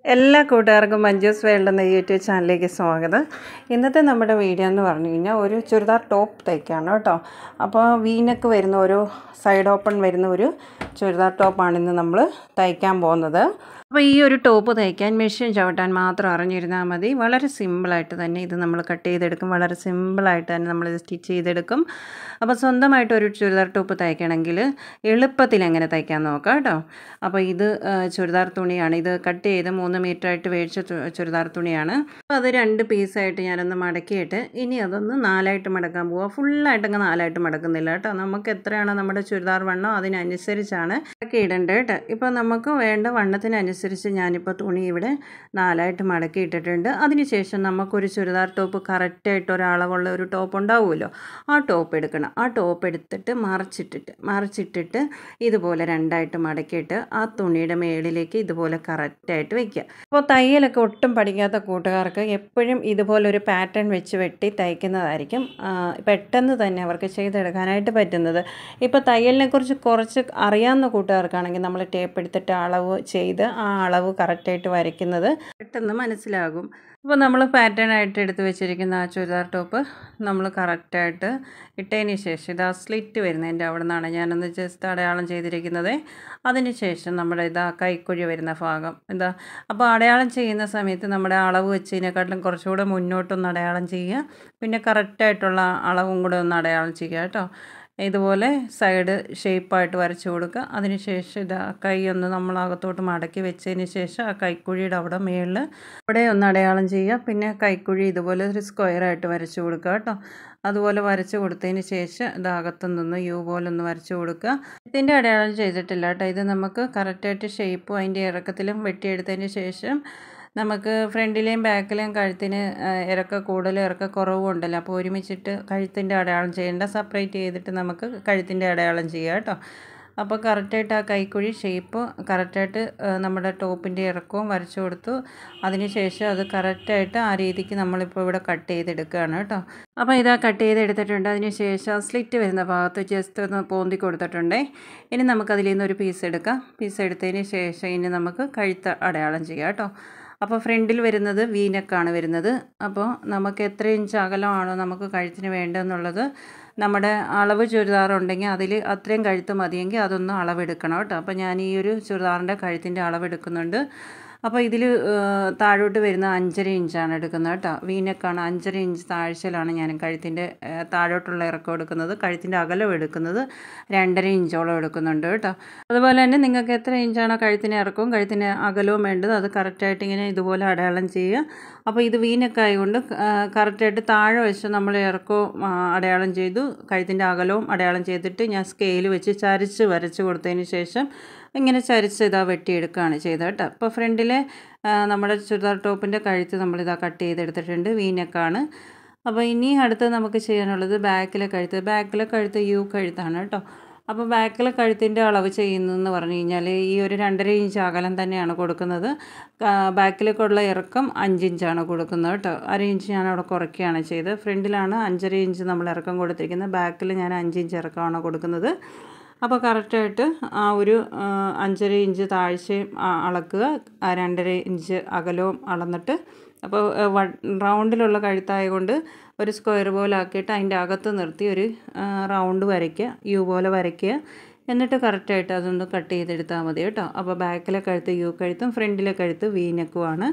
എല്ലാ കൂട്ടുകാർക്കും മഞ്ജൂസ് വേൾഡ് എന്ന യൂട്യൂബ് ചാനലിലേക്ക് സ്വാഗതം ഇന്നത്തെ നമ്മുടെ വീഡിയോ എന്ന് പറഞ്ഞു കഴിഞ്ഞാൽ ഒരു ചുരിദാർ ടോപ്പ് തയ്ക്കാണ് കേട്ടോ അപ്പോൾ വീനക്ക് വരുന്ന ഒരു സൈഡ് ഓപ്പൺ വരുന്ന ഒരു ചുരിദാർ ടോപ്പാണ് ഇന്ന് നമ്മൾ തയ്ക്കാൻ പോകുന്നത് അപ്പോൾ ഈ ഒരു ടോപ്പ് തയ്ക്കാൻ മെഷീൻ ചവിട്ടാൻ മാത്രം അറിഞ്ഞിരുന്നാൽ മതി വളരെ സിമ്പിളായിട്ട് തന്നെ ഇത് നമ്മൾ കട്ട് ചെയ്തെടുക്കും വളരെ സിമ്പിളായിട്ട് തന്നെ നമ്മൾ ഇത് സ്റ്റിച്ച് ചെയ്തെടുക്കും അപ്പോൾ സ്വന്തമായിട്ട് ഒരു ചുരിദാർ ടോപ്പ് തയ്ക്കണമെങ്കിൽ എളുപ്പത്തിൽ എങ്ങനെ തയ്ക്കാൻ നോക്കാം കേട്ടോ അപ്പോൾ ഇത് ആ, ചുരിദാർ തുണിയാണ് ഇത് കട്ട് ചെയ്ത് മൂന്ന് മീറ്റർ ആയിട്ട് മേടിച്ച ചു- ചുരിദാർ തുണിയാണ് അപ്പോൾ അത് രണ്ട് പീസായിട്ട് ഞാനൊന്ന് മടക്കിയിട്ട് ഇനി അതൊന്ന് നാലായിട്ട് മടക്കാൻ പോവുക ഫുള്ളായിട്ടങ്ങ് നാലായിട്ട് മടക്കുന്നില്ല കേട്ടോ നമുക്ക് എത്രയാണോ നമ്മുടെ ചുരിദാർ വണ്ണം അതിനനുസരിച്ചാണ് മടക്കി ഇടേണ്ടത് കേട്ടോ ഇപ്പോൾ നമുക്ക് വേണ്ട വണ്ണത്തിനനുസരിച്ച് ഞാനിപ്പോൾ തുണി ഇവിടെ നാലായിട്ട് മടക്കി ഇട്ടിട്ടുണ്ട് അതിനുശേഷം നമുക്കൊരു ചുരിദാർ ടോപ്പ് കറക്റ്റായിട്ട് ഒരളവുള്ള ഒരു ടോപ്പ് ഉണ്ടാവുമല്ലോ ആ ടോപ്പ് എടുക്കണം ആ ടോപ്പ് എടുത്തിട്ട് മറിച്ചിട്ടിട്ട് മറിച്ചിട്ടിട്ട് ഇതുപോലെ രണ്ടായിട്ട് മടക്കിയിട്ട് ആ തുണിയുടെ മേളിലേക്ക് ഇതുപോലെ കറക്റ്റായിട്ട് വെക്കുക അപ്പോൾ തയ്യലൊക്കെ ഒട്ടും പഠിക്കാത്ത കൂട്ടുകാർക്ക് എപ്പോഴും ഇതുപോലെ ഒരു പാറ്റേൺ വെച്ച് വെട്ടി തയ്ക്കുന്നതായിരിക്കും ആ, പെട്ടെന്ന് തന്നെ അവർക്ക് ചെയ്തെടുക്കാനായിട്ട് പറ്റുന്നത് ഇപ്പോൾ തയ്യലിനെ കുറിച്ച് കുറച്ച് അറിയാവുന്ന കൂട്ടുകാർക്കാണെങ്കിൽ നമ്മൾ ടേപ്പ് എടുത്തിട്ട് അളവ് ചെയ്ത് ആ അളവ് കറക്റ്റായിട്ട് വരയ്ക്കുന്നത് പെട്ടെന്ന് മനസ്സിലാകും അപ്പോൾ നമ്മൾ പാറ്റേൺ ആയിട്ട് എടുത്ത് വെച്ചിരിക്കുന്ന ആ ചുരിദാർ ടോപ്പ് നമ്മൾ കറക്റ്റായിട്ട് ഇട്ടതിന് ശേഷം ഇതാ സ്ലിറ്റ് വരുന്നതിൻ്റെ അവിടെ നിന്നാണ് ഞാനൊന്ന് ജസ്റ്റ് അടയാളം ചെയ്തിരിക്കുന്നത് അതിന് ശേഷം നമ്മുടെ ഇതാ കൈക്കുഴി വരുന്ന ഭാഗം ഇതാ അപ്പോൾ അടയാളം ചെയ്യുന്ന സമയത്ത് നമ്മുടെ അളവ് വെച്ചതിനെക്കാട്ടിലും കുറച്ചുകൂടെ മുന്നോട്ടൊന്ന് അടയാളം ചെയ്യുക പിന്നെ കറക്റ്റായിട്ടുള്ള അളവും കൂടെ ഒന്ന് അടയാളം ചെയ്യുക കേട്ടോ ഇതുപോലെ സൈഡ് ഷേപ്പായിട്ട് വരച്ച് കൊടുക്കുക അതിനുശേഷം ഇതാ കൈ ഒന്ന് നമ്മൾ അകത്തോട്ട് മടക്കി വെച്ചതിന് ശേഷം ആ കൈക്കുഴിയുടെ അവിടെ മേളിൽ അവിടെ ഒന്ന് അടയാളം ചെയ്യുക പിന്നെ കൈക്കുഴി ഇതുപോലെ ഒരു സ്ക്വയറായിട്ട് വരച്ച് കൊടുക്കുക കേട്ടോ അതുപോലെ വരച്ച് കൊടുത്തതിന് ശേഷം ഇത് അകത്തു നിന്ന് യു പോലെ ഒന്ന് വരച്ച് കൊടുക്കുക ഇതിൻ്റെ അടയാളം ചെയ്തിട്ടില്ല കേട്ടോ ഇത് നമുക്ക് കറക്റ്റായിട്ട് ഷേപ്പും അതിൻ്റെ ഇറക്കത്തിലും വെട്ടിയെടുത്തതിന് ശേഷം നമുക്ക് ഫ്രണ്ടിലെയും ബാക്കിലെയും കഴുത്തിന് ആ, ഇറക്ക കൂടുതലും ഇറക്ക കുറവും ഉണ്ടല്ലോ അപ്പോൾ ഒരുമിച്ചിട്ട് കഴുത്തിൻ്റെ അടയാളം ചെയ്യേണ്ട സെപ്പറേറ്റ് ചെയ്തിട്ട് നമുക്ക് കഴുത്തിൻ്റെ അടയാളം ചെയ്യാം കേട്ടോ അപ്പോൾ കറക്റ്റായിട്ട് ആ കൈക്കുഴി ഷേപ്പ് കറക്റ്റായിട്ട് ആ, നമ്മുടെ ടോപ്പിൻ്റെ ഇറക്കവും വരച്ചു കൊടുത്തു അതിനുശേഷം അത് കറക്റ്റായിട്ട് ആ രീതിക്ക് നമ്മളിപ്പോൾ ഇവിടെ കട്ട് ചെയ്തെടുക്കുകയാണ് കേട്ടോ അപ്പോൾ ഇതാ കട്ട് ചെയ്തെടുത്തിട്ടുണ്ട് അതിന് ശേഷം സ്ലിറ്റ് വരുന്ന ഭാഗത്ത് ജസ്റ്റ് ഒന്ന് പോന്തി കൊടുത്തിട്ടുണ്ടേ ഇനി നമുക്കതിൽ നിന്ന് ഒരു പീസ് എടുക്കാം പീസ് എടുത്തതിന് ശേഷം ഇനി നമുക്ക് കഴുത്ത് അടയാളം ചെയ്യാം കേട്ടോ അപ്പോൾ ഫ്രണ്ടിൽ വരുന്നത് വീനക്കാണ് വരുന്നത് അപ്പോൾ നമുക്ക് എത്ര ഇഞ്ച് അകലമാണോ നമുക്ക് കഴുത്തിന് വേണ്ടതെന്നുള്ളത് നമ്മുടെ അളവ് ചുരിദാർ ഉണ്ടെങ്കിൽ അതിൽ അത്രയും കഴുത്ത് മതിയെങ്കിൽ അതൊന്ന് അളവെടുക്കണം കേട്ടോ അപ്പോൾ ഞാൻ ഈ ഒരു ചുരിദാറിൻ്റെ കഴുത്തിൻ്റെ അളവെടുക്കുന്നുണ്ട് അപ്പോൾ ഇതിൽ താഴോട്ട് വരുന്ന അഞ്ചര ഇഞ്ചാണ് എടുക്കുന്നത് കേട്ടോ വീനക്കാണ് അഞ്ചര ഇഞ്ച് താഴ്ചയിലാണ് ഞാൻ കഴുത്തിൻ്റെ ഏഹ്, താഴോട്ടുള്ള ഇറക്കം എടുക്കുന്നത് കഴുത്തിൻ്റെ അകലം എടുക്കുന്നത് രണ്ടര ഇഞ്ചോളം എടുക്കുന്നുണ്ട് കേട്ടോ അതുപോലെ തന്നെ നിങ്ങൾക്ക് എത്ര ഇഞ്ചാണോ കഴുത്തിന് ഇറക്കവും കഴുത്തിന് അകലവും വേണ്ടത് അത് കറക്റ്റായിട്ട് ഇങ്ങനെ ഇതുപോലെ അടയാളം ചെയ്യുക അപ്പോൾ ഇത് വീനൊക്കെ ആയതുകൊണ്ട് കറക്റ്റായിട്ട് താഴെ വെച്ച് നമ്മൾ ഇറക്കവും ആ, അടയാളം ചെയ്തു കഴുത്തിൻ്റെ അകലവും അടയാളം ചെയ്തിട്ട് ഞാൻ സ്കെയിൽ വെച്ച് ചരിച്ച് വരച്ച് കൊടുത്തതിന് ശേഷം ഇങ്ങനെ ചരിച്ച് ഇതാ വെട്ടിയെടുക്കുകയാണ് ചെയ്തത് കേട്ടോ അപ്പോൾ ഫ്രണ്ടിലെ ആ, നമ്മുടെ ചുരിദാർ ടോപ്പിൻ്റെ കഴുത്ത് നമ്മളിതാ കട്ട് ചെയ്തെടുത്തിട്ടുണ്ട് വീനക്കാണ് അപ്പോൾ ഇനി അടുത്ത് നമുക്ക് ചെയ്യാനുള്ളത് ബാക്കിലെ കഴുത്ത് ബാക്കിലെ കഴുത്ത് യു കഴുത്താണ് കേട്ടോ അപ്പോൾ ബാക്കിലെ കഴുത്തിൻ്റെ അളവ് ചെയ്യുന്നതെന്ന് പറഞ്ഞു കഴിഞ്ഞാൽ ഈ ഒരു രണ്ടര ഇഞ്ച് അകലം തന്നെയാണ് കൊടുക്കുന്നത് കാ- ബാക്കിലേക്കുള്ള ഇറക്കം അഞ്ച് ഇഞ്ചാണ് കൊടുക്കുന്നത് കേട്ടോ അര ഇഞ്ച് ഞാൻ അവിടെ കുറയ്ക്കുകയാണ് ചെയ്തത് ഫ്രണ്ടിലാണ് അഞ്ചര ഇഞ്ച് നമ്മൾ ഇറക്കം കൊടുത്തിരിക്കുന്നത് ബാക്കിൽ ഞാൻ അഞ്ച് ഇഞ്ച് ഇറക്കമാണ് കൊടുക്കുന്നത് അപ്പോൾ കറക്റ്റായിട്ട് ആ ഒരു ആ, അഞ്ചര ഇഞ്ച് താഴ്ചയും ആ, അളക്കുക ആ രണ്ടര ഇഞ്ച് അകലവും അളന്നിട്ട് അപ്പോൾ റൗണ്ടിലുള്ള കഴുത്തായതുകൊണ്ട് ഒരു സ്ക്വയർ പോലെ ആക്കിയിട്ട് അതിൻ്റെ അകത്ത് നിർത്തി ഒരു ആ, റൗണ്ട് വരയ്ക്കുക യു പോലെ വരയ്ക്കുക എന്നിട്ട് കറക്റ്റായിട്ട് അതൊന്ന് കട്ട് ചെയ്തെടുത്താൽ മതി കേട്ടോ അപ്പോൾ ബാക്കിലെ കഴുത്ത് യു കഴുത്തും ഫ്രണ്ടിലെ കഴുത്ത് വി നെക്കുമാണ്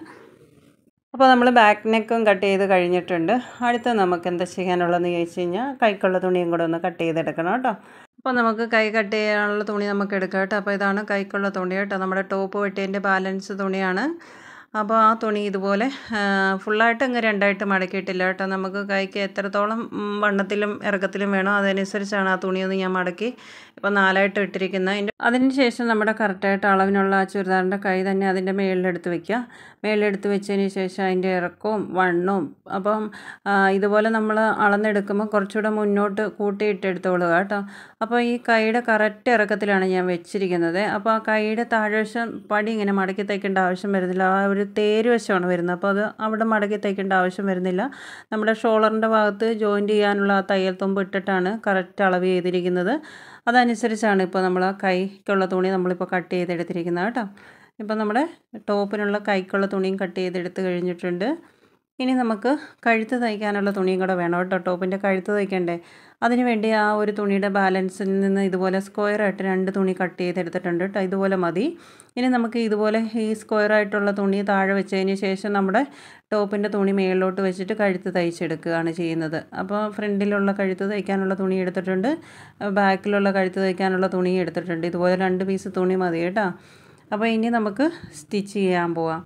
അപ്പോൾ നമ്മൾ ബാക്ക് നെക്കും കട്ട് ചെയ്ത് കഴിഞ്ഞിട്ടുണ്ട് അടുത്ത നമുക്ക് എന്താ ചെയ്യാനുള്ളതെന്ന് ചോദിച്ചു കഴിഞ്ഞാൽ കൈക്കുള്ള തുണിയും കൂടെ ഒന്ന് കട്ട് ചെയ്തെടുക്കണം കേട്ടോ അപ്പോൾ നമുക്ക് കൈ കട്ട് ചെയ്യാനുള്ള തുണി നമുക്ക് എടുക്കാം കേട്ടോ അപ്പോൾ ഇതാണ് കൈക്കുള്ള തുണി കേട്ടോ നമ്മുടെ ടോപ്പ് വെട്ടിയതിൻ്റെ ബാലൻസ് തുണിയാണ് അപ്പോൾ ആ തുണി ഇതുപോലെ ആ, ഫുള്ളായിട്ട് അങ്ങ് രണ്ടായിട്ട് മടക്കിയിട്ടില്ല കേട്ടോ നമുക്ക് കൈക്ക് എത്രത്തോളം ഉം, വണ്ണത്തിലും ഇറക്കത്തിലും വേണോ അതനുസരിച്ചാണ് ആ തുണിയൊന്ന് ഞാൻ മടക്കി ഇപ്പോൾ നാലായിട്ട് ഇട്ടിരിക്കുന്നത് അതിൻ്റെ അതിന് ശേഷം നമ്മുടെ കറക്റ്റായിട്ട് അളവിനുള്ള ആ ചുരിദാറിൻ്റെ കൈ തന്നെ അതിൻ്റെ മേളിലെടുത്ത് വെക്കുക മേളിലെടുത്ത് വെച്ചതിന് ശേഷം അതിൻ്റെ ഇറക്കവും വണ്ണവും അപ്പം ആ, ഇതുപോലെ നമ്മൾ അളന്നെടുക്കുമ്പോൾ കുറച്ചുകൂടെ മുന്നോട്ട് കൂട്ടിയിട്ടെടുത്തോളുക കേട്ടോ അപ്പോൾ ഈ കൈയുടെ കറക്റ്റ് ഇറക്കത്തിലാണ് ഞാൻ വെച്ചിരിക്കുന്നത് അപ്പോൾ ആ കൈയുടെ താഴ്വശം പടി ഇങ്ങനെ മടക്കി തയ്ക്കേണ്ട ആവശ്യം വരുന്നില്ല ആ ഒരു തേര് വശമാണ് വരുന്നത് അപ്പോൾ അത് അവിടെ മടക്കി തയ്ക്കേണ്ട ആവശ്യം വരുന്നില്ല നമ്മുടെ ഷോളറിൻ്റെ ഭാഗത്ത് ജോയിൻറ്റ് ചെയ്യാനുള്ള ആ തയ്യൽ തുമ്പ് ഇട്ടിട്ടാണ് കറക്റ്റ് അളവ് ചെയ്തിരിക്കുന്നത് അതനുസരിച്ചാണ് ഇപ്പോൾ നമ്മൾ ആ കൈക്കുള്ള തുണി നമ്മളിപ്പോൾ കട്ട് ചെയ്തെടുത്തിരിക്കുന്നത് കേട്ടോ ഇപ്പം നമ്മുടെ ടോപ്പിനുള്ള കൈക്കുള്ള തുണിയും കട്ട് ചെയ്തെടുത്ത് കഴിഞ്ഞിട്ടുണ്ട് ഇനി നമുക്ക് കഴുത്ത് തയ്ക്കാനുള്ള തുണിയും കൂടെ വേണം കേട്ടോ ടോപ്പിൻ്റെ കഴുത്ത് തയ്ക്കണ്ടേ അതിന് വേണ്ടി ആ ഒരു തുണിയുടെ ബാലൻസിൽ നിന്ന് ഇതുപോലെ സ്ക്വയറായിട്ട് രണ്ട് തുണി കട്ട് ചെയ്തെടുത്തിട്ടുണ്ട് കേട്ടോ ഇതുപോലെ മതി ഇനി നമുക്ക് ഇതുപോലെ ഈ സ്ക്വയറായിട്ടുള്ള തുണി താഴെ വെച്ചതിന് ശേഷം നമ്മുടെ ടോപ്പിൻ്റെ തുണി മേളിലോട്ട് വെച്ചിട്ട് കഴുത്ത് തയ്ച്ചെടുക്കുകയാണ് ചെയ്യുന്നത് അപ്പോൾ ഫ്രണ്ടിലുള്ള കഴുത്ത് തയ്ക്കാനുള്ള തുണി എടുത്തിട്ടുണ്ട് ബാക്കിലുള്ള കഴുത്ത് തയ്ക്കാനുള്ള തുണി എടുത്തിട്ടുണ്ട് ഇതുപോലെ രണ്ട് പീസ് തുണി മതി കേട്ടോ അപ്പോൾ ഇനി നമുക്ക് സ്റ്റിച്ച് ചെയ്യാൻ പോവാം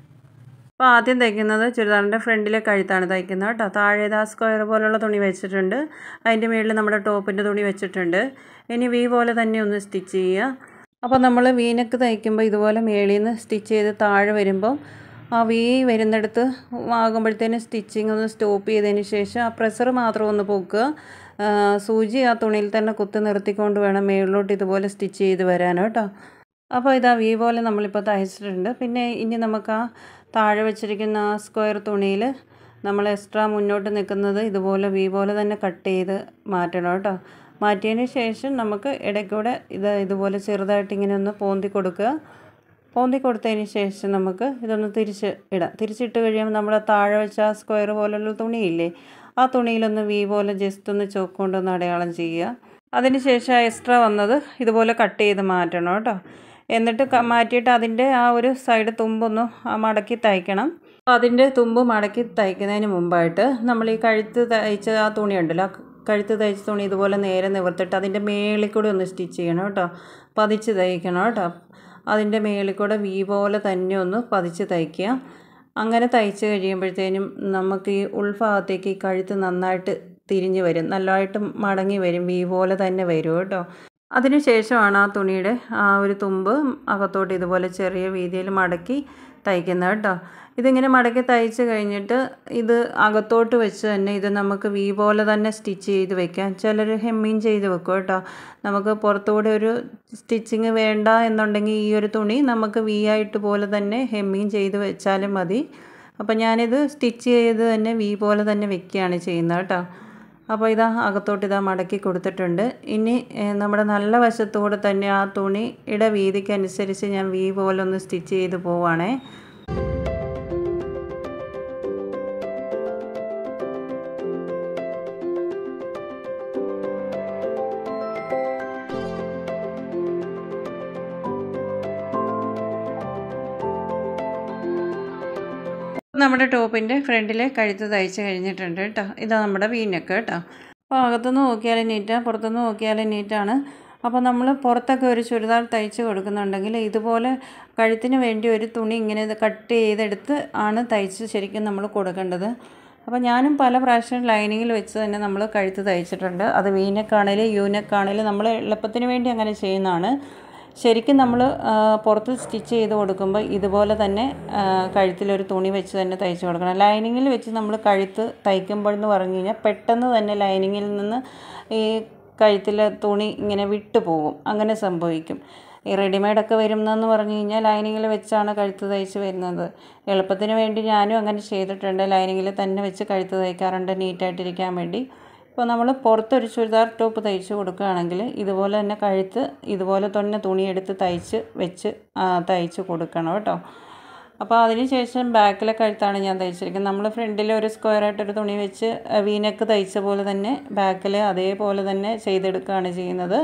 അപ്പോൾ ആദ്യം തയ്ക്കുന്നത് ചുരിദാറിൻ്റെ ഫ്രണ്ടിലെ കഴുത്താണ് തയ്ക്കുന്നത് കേട്ടോ താഴെ ആ സ്ക്വയർ പോലുള്ള തുണി വെച്ചിട്ടുണ്ട് അതിൻ്റെ മുകളിൽ നമ്മുടെ ടോപ്പിൻ്റെ തുണി വെച്ചിട്ടുണ്ട് ഇനി വി പോലെ തന്നെ ഒന്ന് സ്റ്റിച്ച് ചെയ്യുക അപ്പോൾ നമ്മൾ വീനക്ക് തയ്ക്കുമ്പോൾ ഇതുപോലെ മേളിൽ നിന്ന് സ്റ്റിച്ച് ചെയ്ത് താഴെ വരുമ്പോൾ ആ വി വരുന്നിടത്ത് ആകുമ്പോഴത്തേനും സ്റ്റിച്ചിങ് ഒന്ന് സ്റ്റോപ്പ് ചെയ്തതിന് ശേഷം ആ പ്രഷർ മാത്രം ഒന്ന് പൊക്കുക സൂചി ആ തുണിയിൽ തന്നെ കുത്തി നിർത്തിക്കൊണ്ട് വേണം മേളിലോട്ട് ഇതുപോലെ സ്റ്റിച്ച് ചെയ്ത് വരാൻ കേട്ടോ അപ്പോൾ ഇതാ വി പോലെ നമ്മളിപ്പോൾ തയ്ച്ചിട്ടുണ്ട് പിന്നെ ഇനി നമുക്ക് ആ താഴെ വെച്ചിരിക്കുന്ന ആ സ്ക്വയർ തുണിയിൽ നമ്മൾ എക്സ്ട്രാ മുന്നോട്ട് നിൽക്കുന്നത് ഇതുപോലെ വി പോലെ തന്നെ കട്ട് ചെയ്ത് മാറ്റണം കേട്ടോ മാറ്റിയതിന് ശേഷം നമുക്ക് ഇടയ്ക്കൂടെ ഇത് ഇതുപോലെ ചെറുതായിട്ട് ഇങ്ങനെ ഒന്ന് പോന്തി കൊടുക്കുക പോന്തി കൊടുത്തതിന് ശേഷം നമുക്ക് ഇതൊന്ന് തിരിച്ച് ഇടാം തിരിച്ചിട്ട് കഴിയുമ്പോൾ നമ്മൾ താഴെ വെച്ച ആ സ്ക്വയർ പോലുള്ള തുണിയില്ലേ ആ തുണിയിലൊന്ന് വി പോലെ ജസ്റ്റ് ഒന്ന് ചോക്ക് കൊണ്ടൊന്ന് അടയാളം ചെയ്യുക അതിന് ശേഷം എക്സ്ട്രാ വന്നത് ഇതുപോലെ കട്ട് ചെയ്ത് മാറ്റണം കേട്ടോ എന്നിട്ട് മാറ്റിയിട്ട് അതിൻ്റെ ആ ഒരു സൈഡ് തുമ്പൊന്ന് മടക്കി തയ്ക്കണം അപ്പോൾ അതിൻ്റെ തുമ്പ് മടക്കി തയ്ക്കുന്നതിന് മുമ്പായിട്ട് നമ്മൾ ഈ കഴുത്ത് തയ്ച്ച ആ തുണി ഉണ്ടല്ലോ കഴുത്ത് തയ്ച്ച തുണി ഇതുപോലെ നേരെ നിവർത്തിട്ട് അതിൻ്റെ മേളിൽ കൂടെ ഒന്ന് സ്റ്റിച്ച് ചെയ്യണം കേട്ടോ പതിച്ച് തയ്ക്കണം കേട്ടോ അതിൻ്റെ മേളിൽ കൂടെ വി പോലെ തന്നെ ഒന്ന് പതിച്ച് തയ്ക്കുക അങ്ങനെ തയ്ച്ച് കഴിയുമ്പോഴത്തേനും നമുക്ക് ഈ ഉൾഭാഗത്തേക്ക് ഈ കഴുത്ത് നന്നായിട്ട് തിരിഞ്ഞ് വരും നല്ലതായിട്ട് മടങ്ങി വരും വി പോലെ തന്നെ വരും കേട്ടോ അതിനുശേഷമാണ് ആ തുണിയുടെ ആ ഒരു തുമ്പ് അകത്തോട്ട് ഇതുപോലെ ചെറിയ വീതിയിൽ മടക്കി തയ്ക്കുന്നത് കേട്ടോ ഇതിങ്ങനെ മടക്കി തയ്ച്ച് കഴിഞ്ഞിട്ട് ഇത് അകത്തോട്ട് വെച്ച് തന്നെ ഇത് നമുക്ക് വി പോലെ തന്നെ സ്റ്റിച്ച് ചെയ്ത് വെക്കാം ചിലർ ഹെമ്മിങ് ചെയ്ത് വെക്കും കേട്ടോ നമുക്ക് പുറത്തുകൂടെ ഒരു സ്റ്റിച്ചിങ് വേണ്ട എന്നുണ്ടെങ്കിൽ ഈ ഒരു തുണി നമുക്ക് വി ആയിട്ട് പോലെ തന്നെ ഹെമ്മിങ് ചെയ്ത് വെച്ചാലും മതി അപ്പോൾ ഞാനിത് സ്റ്റിച്ച് ചെയ്ത് തന്നെ വി പോലെ തന്നെ വെക്കുകയാണ് ചെയ്യുന്നത് കേട്ടോ അപ്പോൾ ഇതാ അകത്തോട്ട് ഇതാ മടക്കി കൊടുത്തിട്ടുണ്ട് ഇനി നമ്മുടെ നല്ല വശത്തൂടെ തന്നെ ആ തുണിയുടെ വീതിക്കനുസരിച്ച് ഞാൻ വി പോലെ ഒന്ന് സ്റ്റിച്ച് ചെയ്ത് പോവാണേ നമ്മുടെ ടോപ്പിൻ്റെ ഫ്രണ്ടിലെ കഴുത്ത് തയ്ച്ച് കഴിഞ്ഞിട്ടുണ്ട് കേട്ടോ ഇതാ നമ്മുടെ വീനക്ക് കേട്ടോ അപ്പോൾ അകത്തുനിന്ന് നോക്കിയാലും നീറ്റാണ് പുറത്തുനിന്ന് നോക്കിയാലും നീറ്റാണ് അപ്പോൾ നമ്മൾ പുറത്തൊക്കെ ഒരു ചുരിദാർ തയ്ച്ച് കൊടുക്കുന്നുണ്ടെങ്കിൽ ഇതുപോലെ കഴുത്തിന് വേണ്ടി ഒരു തുണി ഇങ്ങനെ കട്ട് ചെയ്തെടുത്ത് ആണ് തയ്ച്ച് ശരിക്കും നമ്മൾ കൊടുക്കേണ്ടത് അപ്പോൾ ഞാനും പല പ്രാവശ്യം ലൈനിങ്ങിൽ വെച്ച് തന്നെ നമ്മൾ കഴുത്ത് തയ്ച്ചിട്ടുണ്ട് അത് വീനക്കാണേലും യൂനക്കാണേലും നമ്മൾ എളുപ്പത്തിന് വേണ്ടി അങ്ങനെ ചെയ്യുന്നതാണ് ശരിക്കും നമ്മൾ പുറത്ത് സ്റ്റിച്ച് ചെയ്ത് കൊടുക്കുമ്പോൾ ഇതുപോലെ തന്നെ കഴുത്തിലൊരു തുണി വെച്ച് തന്നെ തയ്ച്ച് കൊടുക്കണം ലൈനിങ്ങിൽ വെച്ച് നമ്മൾ കഴുത്ത് തയ്ക്കുമ്പോഴെന്ന് പറഞ്ഞു കഴിഞ്ഞാൽ പെട്ടെന്ന് തന്നെ ലൈനിങ്ങിൽ നിന്ന് ഈ കഴുത്തിലെ തുണി ഇങ്ങനെ വിട്ടു പോകും അങ്ങനെ സംഭവിക്കും ഈ റെഡിമെയ്ഡൊക്കെ വരുന്നതെന്ന് പറഞ്ഞു കഴിഞ്ഞാൽ ലൈനിങ്ങിൽ വെച്ചാണ് കഴുത്ത് തയ്ച്ച് വരുന്നത് എളുപ്പത്തിന് വേണ്ടി ഞാനും അങ്ങനെ ചെയ്തിട്ടുണ്ട് ലൈനിങ്ങിൽ തന്നെ വെച്ച് കഴുത്ത് തയ്ക്കാറുണ്ട് നീറ്റായിട്ടിരിക്കാൻ വേണ്ടി ഇപ്പോൾ നമ്മൾ പുറത്തൊരു ചുരിദാർ ടോപ്പ് തയ്ച്ച് കൊടുക്കുകയാണെങ്കിൽ ഇതുപോലെ തന്നെ കഴുത്ത് ഇതുപോലെ തന്നെ തുണിയെടുത്ത് തയ്ച്ച് വെച്ച് തയ്ച്ച് കൊടുക്കണം കേട്ടോ അപ്പോൾ അതിന് ശേഷം ബാക്കിലെ കഴുത്താണ് ഞാൻ തയ്ച്ചിരിക്കുന്നത് നമ്മൾ ഫ്രണ്ടിൽ ഒരു സ്ക്വയറായിട്ടൊരു തുണി വെച്ച് വീനക്ക് തയ്ച്ച പോലെ തന്നെ ബാക്കിൽ അതേപോലെ തന്നെ ചെയ്തെടുക്കുകയാണ് ചെയ്യുന്നത്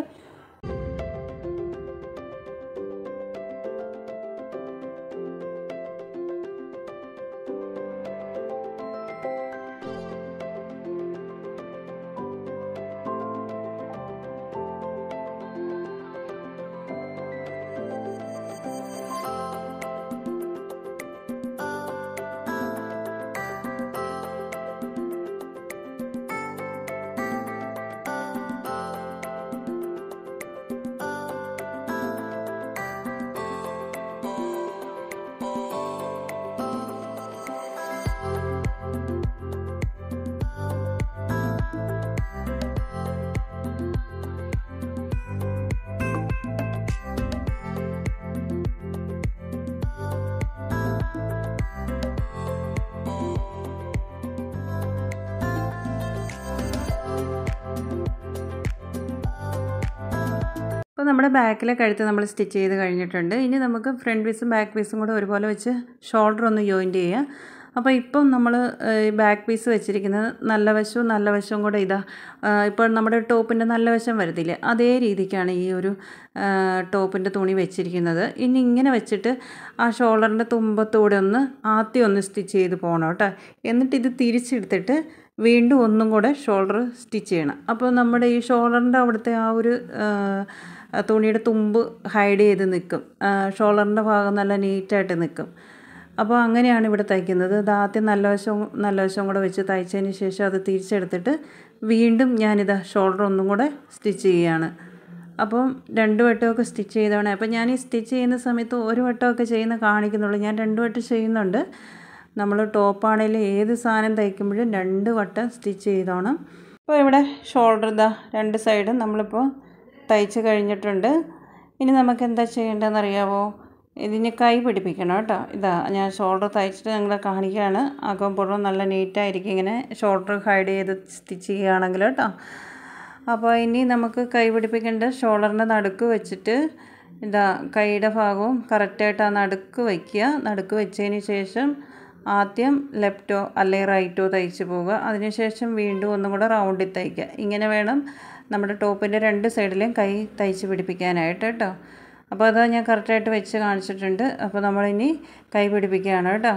അപ്പോൾ നമ്മുടെ ബാക്കിലെ കഴുത്ത് നമ്മൾ സ്റ്റിച്ച് ചെയ്ത് കഴിഞ്ഞിട്ടുണ്ട് ഇനി നമുക്ക് ഫ്രണ്ട് പീസും ബാക്ക് പീസും കൂടെ ഒരുപോലെ വെച്ച് ഷോൾഡർ ഒന്ന് ജോയിൻറ്റ് ചെയ്യാം അപ്പോൾ ഇപ്പം നമ്മൾ ബാക്ക് പീസ് വെച്ചിരിക്കുന്നത് നല്ല വശവും നല്ല വശവും കൂടെ ഇതാ ഇപ്പോൾ നമ്മുടെ ടോപ്പിൻ്റെ നല്ല വശം വരത്തില്ലേ അതേ രീതിക്കാണ് ഈ ഒരു ടോപ്പിൻ്റെ തുണി വെച്ചിരിക്കുന്നത് ഇനി ഇങ്ങനെ വെച്ചിട്ട് ആ ഷോൾഡറിൻ്റെ തുമ്പത്തൂടെ ഒന്ന് ആദ്യം ഒന്ന് സ്റ്റിച്ച് ചെയ്ത് പോകണം കേട്ടോ എന്നിട്ട് ഇത് തിരിച്ചെടുത്തിട്ട് വീണ്ടും ഒന്നും കൂടെ ഷോൾഡർ സ്റ്റിച്ച് ചെയ്യണം അപ്പോൾ നമ്മുടെ ഈ ഷോൾഡറിൻ്റെ അവിടുത്തെ ആ ഒരു തുണിയുടെ തുമ്പ് ഹൈഡ് ചെയ്ത് നിൽക്കും ഷോൾഡറിൻ്റെ ഭാഗം നല്ല നീറ്റായിട്ട് നിൽക്കും അപ്പോൾ അങ്ങനെയാണ് ഇവിടെ തയ്ക്കുന്നത് ഇത് ആദ്യം നല്ല വശവും നല്ല വശവും കൂടെ വെച്ച് തയ്ച്ചതിന് ശേഷം അത് തിരിച്ചെടുത്തിട്ട് വീണ്ടും ഞാനിത് ഷോൾഡർ ഒന്നും കൂടെ സ്റ്റിച്ച് ചെയ്യുകയാണ് അപ്പം രണ്ട് വട്ടമൊക്കെ സ്റ്റിച്ച് ചെയ്തോണേ അപ്പോൾ ഞാൻ ഈ സ്റ്റിച്ച് ചെയ്യുന്ന സമയത്ത് ഒരു വട്ടമൊക്കെ ചെയ്യുന്ന കാണിക്കുന്നുള്ളൂ ഞാൻ രണ്ട് വട്ടം ചെയ്യുന്നുണ്ട് നമ്മൾ ടോപ്പാണെങ്കിൽ ഏത് സാധനം തയ്ക്കുമ്പോഴും രണ്ട് വട്ടം സ്റ്റിച്ച് ചെയ്തോണം അപ്പോൾ ഇവിടെ ഷോൾഡർ ഇതാ രണ്ട് സൈഡും നമ്മളിപ്പോൾ തയ്ച്ച് കഴിഞ്ഞിട്ടുണ്ട് ഇനി നമുക്ക് എന്താ ചെയ്യേണ്ടതെന്ന് അറിയാമോ ഇതിന് കൈ പിടിപ്പിക്കണം കേട്ടോ ഇതാ ഞാൻ ഷോൾഡർ തയ്ച്ചിട്ട് നിങ്ങളെ കാണിക്കുകയാണ് അകം പുറം നല്ല നീറ്റായിരിക്കും ഇങ്ങനെ ഷോൾഡർ ഹൈഡ് ചെയ്ത് സ്റ്റിച്ച് ചെയ്യുകയാണെങ്കിൽ കേട്ടോ അപ്പോൾ ഇനി നമുക്ക് കൈ പിടിപ്പിക്കേണ്ട ഷോൾഡറിൻ്റെ നടുക്ക് വെച്ചിട്ട് ഇതാ കൈയുടെ ഭാഗവും കറക്റ്റായിട്ട് ആ നടുക്ക് വയ്ക്കുക നടുക്ക് വെച്ചതിന് ശേഷം ആദ്യം ലെഫ്റ്റോ അല്ലെങ്കിൽ റൈറ്റോ തയ്ച്ച് പോവുക അതിനുശേഷം വീണ്ടും ഒന്നും കൂടെ റൗണ്ടിൽ തയ്ക്കുക ഇങ്ങനെ വേണം നമ്മുടെ ടോപ്പിൻ്റെ രണ്ട് സൈഡിലും കൈ തയ്ച്ച് പിടിപ്പിക്കാനായിട്ട് കേട്ടോ അപ്പോൾ അത് ഞാൻ കറക്റ്റായിട്ട് വെച്ച് കാണിച്ചിട്ടുണ്ട് അപ്പോൾ നമ്മളിനി കൈ പിടിപ്പിക്കുകയാണ് കേട്ടോ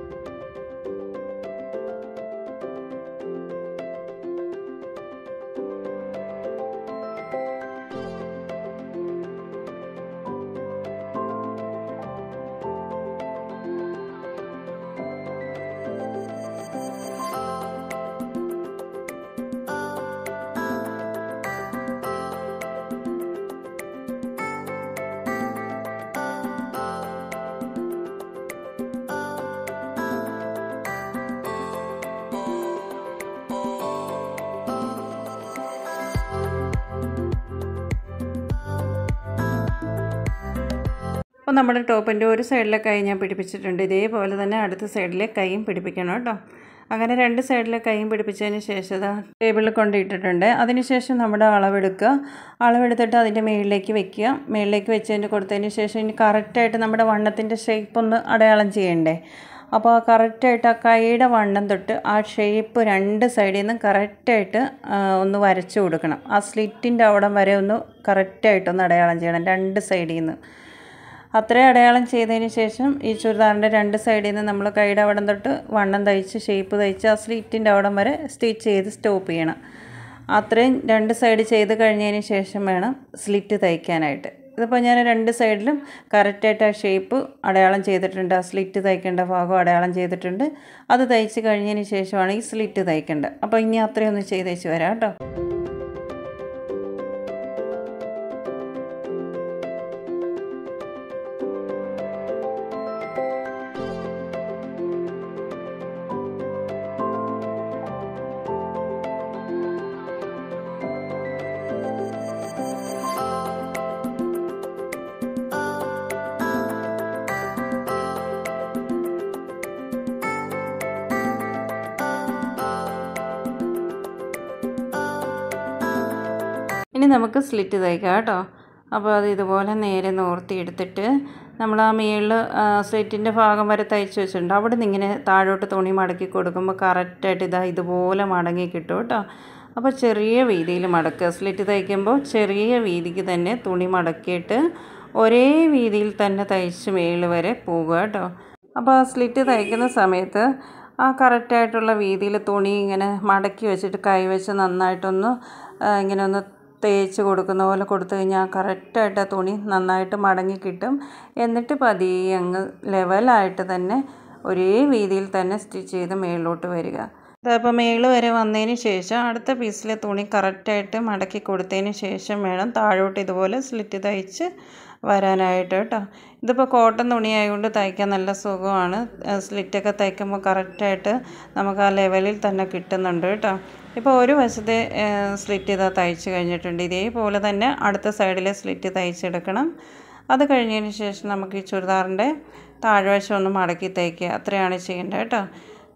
അപ്പോൾ നമ്മുടെ ടോപ്പിൻ്റെ ഒരു സൈഡിലെ കൈ ഞാൻ പിടിപ്പിച്ചിട്ടുണ്ട് ഇതേപോലെ തന്നെ അടുത്ത സൈഡിലെ കൈയും പിടിപ്പിക്കണം കേട്ടോ അങ്ങനെ രണ്ട് സൈഡിലെ കൈയും പിടിപ്പിച്ചതിന് ശേഷം ഇതാ ടേബിളിൽ കൊണ്ടിട്ടിട്ടുണ്ട് അതിനുശേഷം നമ്മുടെ അളവെടുക്കുക അളവെടുത്തിട്ട് അതിൻ്റെ മുകളിലേക്ക് വെക്കുക മുകളിലേക്ക് വെച്ചതിന് കൊടുത്തതിന് ശേഷം ഇനി കറക്റ്റായിട്ട് നമ്മുടെ വണ്ണത്തിൻ്റെ ഷേപ്പ് ഒന്ന് അടയാളം ചെയ്യണ്ടേ അപ്പോൾ കറക്റ്റായിട്ട് ആ കൈയുടെ വണ്ണം തൊട്ട് ആ ഷേപ്പ് രണ്ട് സൈഡിൽ നിന്നും കറക്റ്റായിട്ട് ഒന്ന് വരച്ചു കൊടുക്കണം ആ സ്ലിറ്റിൻ്റെ അവിടം വരെ ഒന്ന് കറക്റ്റായിട്ടൊന്ന് അടയാളം ചെയ്യണം രണ്ട് സൈഡിൽ നിന്ന് അത്രയും അടയാളം ചെയ്തതിന് ശേഷം ഈ ചുരിദാറിൻ്റെ രണ്ട് സൈഡിൽ നിന്ന് നമ്മൾ കൈയുടെ അവിടം തൊട്ട് വണ്ണം തയ്ച്ച് ഷേപ്പ് തയ്ച്ച് ആ സ്ലിറ്റിൻ്റെ അവിടം വരെ സ്റ്റിച്ച് ചെയ്ത് സ്റ്റോപ്പ് ചെയ്യണം അത്രയും രണ്ട് സൈഡ് ചെയ്ത് കഴിഞ്ഞതിന് ശേഷം വേണം സ്ലിറ്റ് തയ്ക്കാനായിട്ട് ഇതിപ്പോൾ ഞാൻ രണ്ട് സൈഡിലും കറക്റ്റായിട്ട് ആ ഷേപ്പ് അടയാളം ചെയ്തിട്ടുണ്ട് ആ സ്ലിറ്റ് തയ്ക്കേണ്ട ഭാഗം അടയാളം ചെയ്തിട്ടുണ്ട് അത് തയ്ച്ച് കഴിഞ്ഞതിന് ശേഷമാണ് ഈ സ്ലിറ്റ് തയ്ക്കേണ്ടത് അപ്പോൾ ഇനി അത്രയൊന്ന് ചെയ്തേച്ച് വരാം കേട്ടോ ഇനി നമുക്ക് സ്ലിറ്റ് തയ്ക്കാം കേട്ടോ അപ്പോൾ അത് ഇതുപോലെ നേരെ നോർത്തി എടുത്തിട്ട് നമ്മൾ ആ മേളിൽ സ്ലിറ്റിൻ്റെ ഭാഗം വരെ തയ്ച്ച് വെച്ചിട്ടുണ്ട് അവിടെ നിന്ന് ഇങ്ങനെ താഴോട്ട് തുണി മടക്കി കൊടുക്കുമ്പോൾ കറക്റ്റായിട്ട് ഇതാ ഇതുപോലെ മടങ്ങി കിട്ടും കേട്ടോ അപ്പോൾ ചെറിയ വീതിയിൽ മടക്കുക സ്ലിറ്റ് തയ്ക്കുമ്പോൾ ചെറിയ വീതിക്ക് തന്നെ തുണി മടക്കിയിട്ട് ഒരേ വീതിയിൽ തന്നെ തയ്ച്ച് മേളിൽ വരെ പോകുക കേട്ടോ അപ്പോൾ ആ സ്ലിറ്റ് തയ്ക്കുന്ന സമയത്ത് ആ കറക്റ്റായിട്ടുള്ള വീതിയിൽ തുണി ഇങ്ങനെ മടക്കി വെച്ചിട്ട് കൈ വെച്ച് നന്നായിട്ടൊന്ന് ഇങ്ങനെ ഒന്ന് തേച്ച് കൊടുക്കുന്ന പോലെ കൊടുത്തു കഴിഞ്ഞാൽ കറക്റ്റായിട്ട് ആ തുണി നന്നായിട്ട് മടങ്ങി കിട്ടും എന്നിട്ട് പതിയെ അങ്ങ് ലെവലായിട്ട് തന്നെ ഒരേ വീതിയിൽ തന്നെ സ്റ്റിച്ച് ചെയ്ത് മേളിലോട്ട് വരിക അപ്പോൾ മേളിൽ വരെ വന്നതിന് ശേഷം അടുത്ത പീസിലെ തുണി കറക്റ്റായിട്ട് മടക്കി കൊടുത്തതിന് ശേഷം വേണം താഴോട്ട് ഇതുപോലെ സ്ലിറ്റ് തയ്ച്ച് വരാനായിട്ട് കേട്ടോ ഇതിപ്പോൾ കോട്ടൺ തുണിയായതുകൊണ്ട് തയ്ക്കാൻ നല്ല സുഖമാണ് സ്ലിറ്റൊക്കെ തയ്ക്കുമ്പോൾ കറക്റ്റായിട്ട് നമുക്ക് ആ ലെവലിൽ തന്നെ കിട്ടുന്നുണ്ട് കേട്ടോ ഇപ്പോൾ ഒരു വശത്തെ സ്ലിറ്റ് ഇതാ തയ്ച്ച് കഴിഞ്ഞിട്ടുണ്ട് ഇതേപോലെ തന്നെ അടുത്ത സൈഡിലെ സ്ലിറ്റ് തയ്ച്ചെടുക്കണം അത് കഴിഞ്ഞതിന് ശേഷം നമുക്ക് ഈ ചുരിദാറിൻ്റെ താഴ്വശം ഒന്ന് മടക്കി തയ്ക്കുക അത്രയാണ് ചെയ്യേണ്ടത് കേട്ടോ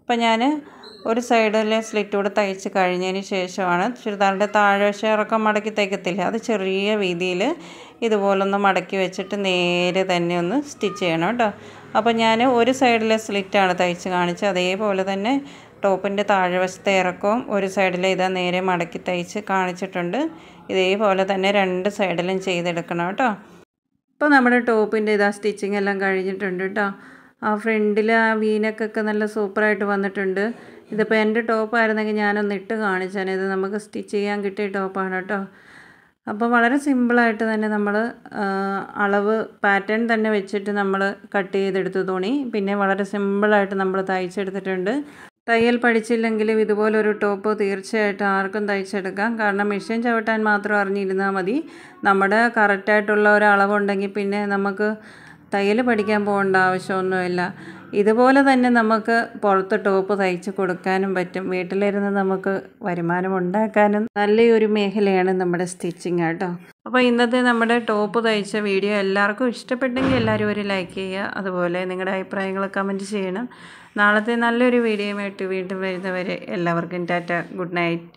അപ്പോൾ ഞാൻ ഒരു സൈഡിലെ സ്ലിറ്റ് കൂടെ തയ്ച്ച് കഴിഞ്ഞതിന് ശേഷമാണ് ചുരിദാറിൻ്റെ താഴ്വശം ഇറക്കം മടക്കി തയ്ക്കത്തില്ല അത് ചെറിയ വീതിയിൽ ഇതുപോലൊന്ന് മടക്കി വെച്ചിട്ട് നേരെ തന്നെ ഒന്ന് സ്റ്റിച്ച് ചെയ്യണം കേട്ടോ അപ്പോൾ ഞാൻ ഒരു സൈഡിലെ സ്ലിറ്റാണ് തയ്ച്ച് കാണിച്ചത് അതേപോലെ തന്നെ ടോപ്പിൻ്റെ താഴ്വശത്തെ ഇറക്കവും ഒരു സൈഡിലെ ഇതാ നേരെ മടക്കി തയ്ച്ച് കാണിച്ചിട്ടുണ്ട് ഇതേപോലെ തന്നെ രണ്ട് സൈഡിലും ചെയ്തെടുക്കണം കേട്ടോ ഇപ്പോൾ നമ്മുടെ ടോപ്പിൻ്റെ ഇതാ സ്റ്റിച്ചിങ് എല്ലാം കഴിഞ്ഞിട്ടുണ്ട് കേട്ടോ ആ ഫ്രണ്ടിൽ ആ വീനക്കൊക്കെ നല്ല സൂപ്പറായിട്ട് വന്നിട്ടുണ്ട് ഇതിപ്പോൾ എൻ്റെ ടോപ്പായിരുന്നെങ്കിൽ ഞാനൊന്ന് ഇട്ട് കാണിച്ചാൽ ഇത് നമുക്ക് സ്റ്റിച്ച് ചെയ്യാൻ കിട്ടിയ ടോപ്പാണ് കേട്ടോ അപ്പോൾ വളരെ സിമ്പിളായിട്ട് തന്നെ നമ്മൾ അളവ് പാറ്റേൺ തന്നെ വെച്ചിട്ട് നമ്മൾ കട്ട് ചെയ്തെടുത്തു തുണി പിന്നെ വളരെ സിമ്പിളായിട്ട് നമ്മൾ തയ്ച്ചെടുത്തിട്ടുണ്ട് തയ്യൽ പഠിച്ചില്ലെങ്കിലും ഇതുപോലൊരു ടോപ്പ് തീർച്ചയായിട്ടും ആർക്കും തയ്ച്ചെടുക്കാം കാരണം മെഷീൻ ചവിട്ടാൻ മാത്രം അറിഞ്ഞിരുന്നാൽ മതി നമ്മുടെ കറക്റ്റായിട്ടുള്ള ഒരു അളവുണ്ടെങ്കിൽ പിന്നെ നമുക്ക് തയ്യൽ പഠിക്കാൻ പോകേണ്ട ആവശ്യമൊന്നുമില്ല ഇതുപോലെ തന്നെ നമുക്ക് പുറത്ത് ടോപ്പ് തയ്ച്ച് കൊടുക്കാനും പറ്റും വീട്ടിലിരുന്ന് നമുക്ക് വരുമാനം ഉണ്ടാക്കാനും നല്ലൊരു മേഖലയാണ് നമ്മുടെ സ്റ്റിച്ചിങ് കേട്ടോ അപ്പോൾ ഇന്നത്തെ നമ്മുടെ ടോപ്പ് തയ്ച്ച വീഡിയോ എല്ലാവർക്കും ഇഷ്ടപ്പെട്ടെങ്കിൽ എല്ലാവരും ഒരു ലൈക്ക് ചെയ്യുക അതുപോലെ നിങ്ങളുടെ അഭിപ്രായങ്ങൾ കമൻറ്റ് ചെയ്യണം നാളത്തെ നല്ലൊരു വീഡിയോയുമായിട്ട് വീണ്ടും വരുന്നവരെ എല്ലാവർക്കും ടാറ്റ ഗുഡ് നൈറ്റ്